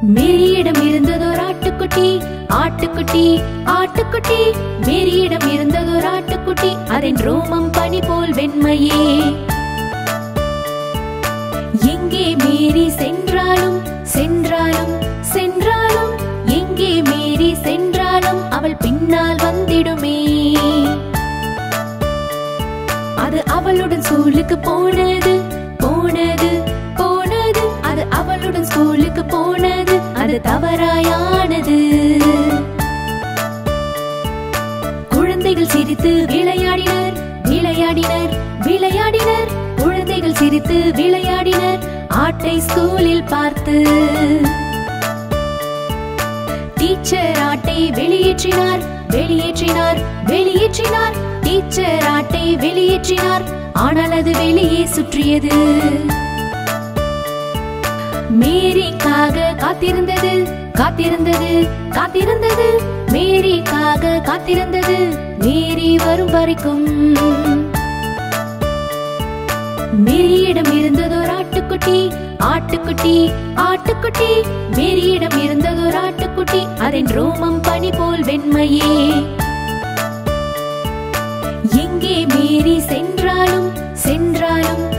மேரியிடம் இருந்ததோர் ஆட்டுக்குட்டி ஆட்டுக்குட்டி ஆட்டுக்குட்டி மேரியிடம் இருந்ததோர் ஆட்டுக்குட்டி அதன் ரோமம் பனி போல் வெண்மையே எங்கே மேரி சென்றாலும் சென்றாலும் சென்றாலும் எங்கே மேரி சென்றாலும் அவள் பின்னால் வந்திடுமே அது அவளுடன் ஸ்கூலுக்கு போனது போனது போனது அது அவளுடன் ஸ்கூலுக்கு போனது அது தவறாயானது குழந்தைகள் சிரித்து விளையாடினர் விளையாடினர் விளையாடினர் குழந்தைகள் சிரித்து விளையாடினர் ஆட்டை ஸ்கூலில் பார்த்து டீச்சர் ஆட்டை வெளியேற்றினார் வெளியேற்றினார் வெளியேற்றினார் டீச்சர் ஆட்டை வெளியேற்றினார் ஆனால் அது வெளியே சுற்றியது மேரிக்காக காத்திருந்தது காத்திருந்தது காத்திருந்தது மேரிக்காக காத்திருந்தது மேரி வரும் வரைக்கும் மேரியிடம் இருந்ததோர் ஆட்டுக்குட்டி ஆட்டுக்குட்டி ஆட்டுக்குட்டி மேரியிடம் இருந்ததோர் ஆட்டுக்குட்டி அதன் ரோமம் பனி போல் வெண்மையே எங்கே மேரி சென்றாலும் சென்றாலும்